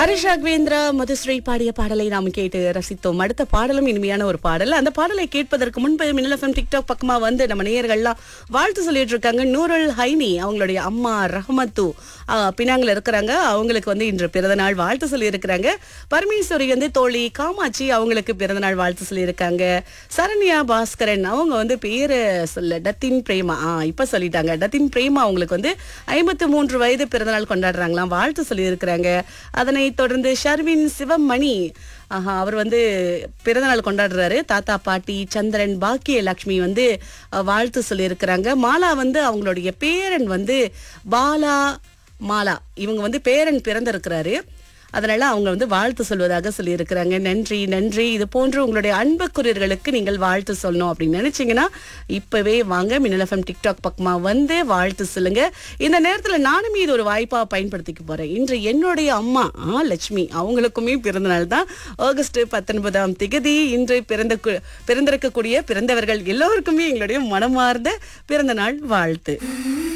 ஹரிஷ் ராகவேந்திரா மதுஸ்ரீ பாடிய பாடலை நாம் கேட்டு ரசித்தோம் அடுத்த பாடலும் இனிமையான ஒரு பாடல் அந்த பாடலை கேட்பதற்கு முன்பு மின்னல் எஃப்எம் டிக்டாக் பக்கமா வந்து நம்ம நேயர்கள்லாம் வாழ்த்து சொல்லிட்டு இருக்காங்க நூருல் ஹைனி அவங்களுடைய அம்மா ரஹமத்து ஆ, பினாங்கில் இருக்கிறாங்க அவங்களுக்கு வந்து இன்று பிறந்தநாள் வாழ்த்து சொல்லி இருக்கிறாங்க பரமேஸ்வரி வந்து தோழி காமாட்சி அவங்களுக்கு பிறந்தநாள் வாழ்த்து சொல்லியிருக்காங்க சரண்யா பாஸ்கரன் அவங்க வந்து பேரு சொல்ல டத்தின் பிரேமா ஆ இப்ப சொல்லிட்டாங்க டத்தின் பிரேமா அவங்களுக்கு வந்து ஐம்பத்து மூன்று வயது பிறந்தநாள் கொண்டாடுறாங்களாம் வாழ்த்து சொல்லியிருக்கிறாங்க அதனை தொடர்ந்து ஷர்வின் சிவமணி ஆஹா அவர் வந்து பிறந்தநாள் கொண்டாடுறாரு தாத்தா பாட்டி சந்திரன் பாக்கிய லக்ஷ்மி வந்து அஹ், வாழ்த்து சொல்லியிருக்கிறாங்க மாலா வந்து அவங்களுடைய பேரன் வந்து பாலா மாலா இவங்க வந்து பேரன் பிறந்திருக்கிறாரு அதனால அவங்க வந்து வாழ்த்து சொல்வதாக சொல்லியிருக்கிறாங்க நன்றி நன்றி இது போன்று உங்களுடைய அன்புக்குரியர்களுக்கு நீங்கள் வாழ்த்து சொல்லணும் அப்படின்னு நினைச்சீங்கன்னா இப்பவே வாங்க மின்னல் எஃப்எம் டிக்டாக் பக்கமா வந்து வாழ்த்து சொல்லுங்க இந்த நேரத்துல நானுமே இது ஒரு வாய்ப்பா பயன்படுத்திக்க போறேன் இன்று என்னுடைய அம்மா ஆ லட்சுமி அவங்களுக்குமே பிறந்த நாள் தான் ஆகஸ்ட் பத்தொன்பதாம் திகதி இன்று பிறந்த கு- பிறந்திருக்கக்கூடிய பிறந்தவர்கள் எல்லோருக்குமே எங்களுடைய மனமார்ந்த பிறந்த நாள் வாழ்த்து